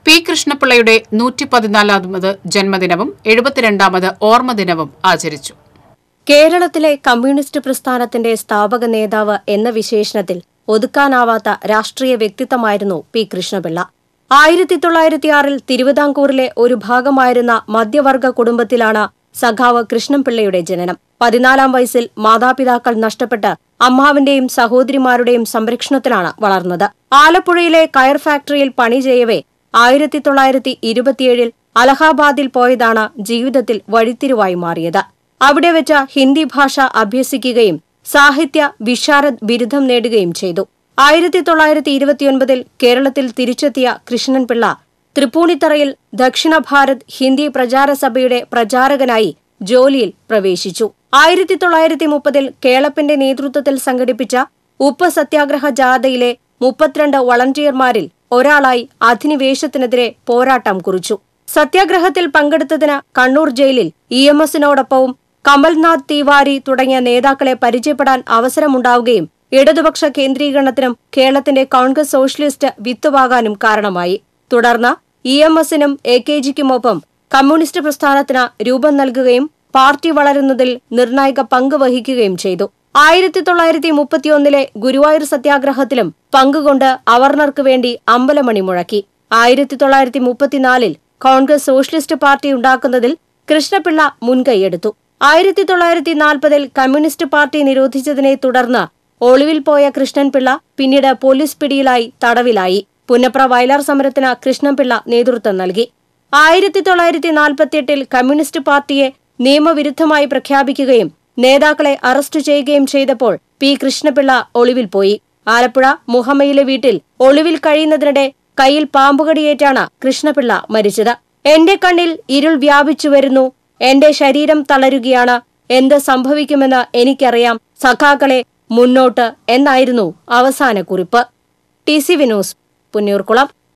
P കൃഷ്ണപിള്ളയുടെ നൂറ്റി പതിനാലാമത് ജന്മദിനവും എഴുപത്തിരണ്ടാമത് ഓർമ്മദിനവും ആചരിച്ചു കേരളത്തിലെ കമ്മ്യൂണിസ്റ്റ് പ്രസ്ഥാനത്തിന്റെ സ്ഥാപക നേതാവ് എന്ന വിശേഷണത്തിൽ ഒതുക്കാനാവാത്ത രാഷ്ട്രീയ വ്യക്തിത്വമായിരുന്നു പി കൃഷ്ണപിള്ള ആയിരത്തി തൊള്ളായിരത്തിയാറിൽ തിരുവിതാംകൂറിലെ ഒരു ഭാഗമായിരുന്ന മധ്യവർഗ കുടുംബത്തിലാണ് സഖാവ് കൃഷ്ണപിള്ളയുടെ ജനനം പതിനാലാം വയസ്സിൽ മാതാപിതാക്കൾ നഷ്ടപ്പെട്ട് അമ്മാവിന്റെയും സഹോദരിമാരുടെയും സംരക്ഷണത്തിലാണ് വളർന്നത് ആലപ്പുഴയിലെ കയർ ഫാക്ടറിയിൽ പണി ചെയ്യവേ ആയിരത്തി തൊള്ളായിരത്തി ഇരുപത്തിയേഴിൽ അലഹാബാദിൽ പോയതാണ് ജീവിതത്തിൽ വഴിത്തിരിവായി മാറിയത് അവിടെ വെച്ച ഹിന്ദി ഭാഷ അഭ്യസിക്കുകയും സാഹിത്യ വിശാരദ് ബിരുദം നേടുകയും ചെയ്തു ആയിരത്തി തൊള്ളായിരത്തി ഇരുപത്തിയൊൻപതിൽ കേരളത്തിൽ തിരിച്ചെത്തിയ കൃഷ്ണൻപിള്ള തൃപ്പൂണിത്തറയിൽ ദക്ഷിണ ഭാരത് ഹിന്ദി പ്രചാര സഭയുടെ പ്രചാരകനായി ജോലിയിൽ പ്രവേശിച്ചു ആയിരത്തി തൊള്ളായിരത്തി മുപ്പതിൽ കേളപ്പന്റെ നേതൃത്വത്തിൽ സംഘടിപ്പിച്ച ഉപ്പ് സത്യാഗ്രഹ ജാഥയിലെ മുപ്പത്തിരണ്ട് വളണ്ടിയർമാരിൽ ഒരാളായി അധിനിവേശത്തിനെതിരെ പോരാട്ടം കുറിച്ചു സത്യാഗ്രഹത്തിൽ പങ്കെടുത്തതിന് കണ്ണൂർ ജയിലിൽ ഇ എം എസിനോടൊപ്പവും കമൽനാഥ് തിവാരി തുടങ്ങിയ നേതാക്കളെ പരിചയപ്പെടാൻ അവസരമുണ്ടാവുകയും ഇടതുപക്ഷ കേന്ദ്രീകരണത്തിനും കേരളത്തിന്റെ കോൺഗ്രസ് സോഷ്യലിസ്റ്റ് വിത്തുവാകാനും കാരണമായി തുടർന്ന് ഇ എം എസിനും എ കെ ജിക്കുമൊപ്പം കമ്മ്യൂണിസ്റ്റ് പ്രസ്ഥാനത്തിന് രൂപം നൽകുകയും പാർട്ടി വളരുന്നതിൽ നിർണായക പങ്ക് വഹിക്കുകയും ചെയ്തു ആയിരത്തി തൊള്ളായിരത്തി മുപ്പത്തിയൊന്നിലെ ഗുരുവായൂർ സത്യാഗ്രഹത്തിലും പങ്കുകൊണ്ട് അവർണർക്ക് വേണ്ടി അമ്പലമണി മുഴക്കി ആയിരത്തി തൊള്ളായിരത്തി മുപ്പത്തിനാലിൽ കോൺഗ്രസ് സോഷ്യലിസ്റ്റ് പാർട്ടി ഉണ്ടാക്കുന്നതിൽ കൃഷ്ണപിള്ള മുൻകൈയെടുത്തു ആയിരത്തി തൊള്ളായിരത്തി നാൽപ്പതിൽ കമ്മ്യൂണിസ്റ്റ് പാർട്ടി നിരോധിച്ചതിനെ തുടർന്ന് ഒളിവിൽ പോയ കൃഷ്ണൻപിള്ള പിന്നീട് പോലീസ് പിടിയിലായി തടവിലായി പുന്നപ്ര വയലാർ സമരത്തിന് കൃഷ്ണൻപിള്ള നേതൃത്വം നൽകി ആയിരത്തി തൊള്ളായിരത്തി നാൽപ്പത്തിയെട്ടിൽ കമ്മ്യൂണിസ്റ്റ് പാർട്ടിയെ നിയമവിരുദ്ധമായി പ്രഖ്യാപിക്കുകയും നേതാക്കളെ അറസ്റ്റ് ചെയ്യുകയും ചെയ്തപ്പോൾ പി കൃഷ്ണപിള്ള ഒളിവിൽ പോയി ആലപ്പുഴ മുഹമ്മയിലെ വീട്ടിൽ ഒളിവിൽ കഴിയുന്നതിനിടെ കയ്യിൽ പാമ്പുകടിയേറ്റാണ് കൃഷ്ണപിള്ള മരിച്ചത് എന്റെ കണ്ണിൽ ഇരുൾ വ്യാപിച്ചു വരുന്നു എന്റെ ശരീരം തളരുകയാണ് എന്ത് സംഭവിക്കുമെന്ന് എനിക്കറിയാം സഖാക്കളെ മുന്നോട്ട് എന്നായിരുന്നു അവസാന കുറിപ്പ് ടി സി വിനോസ് പുന്നൂർക്കുളം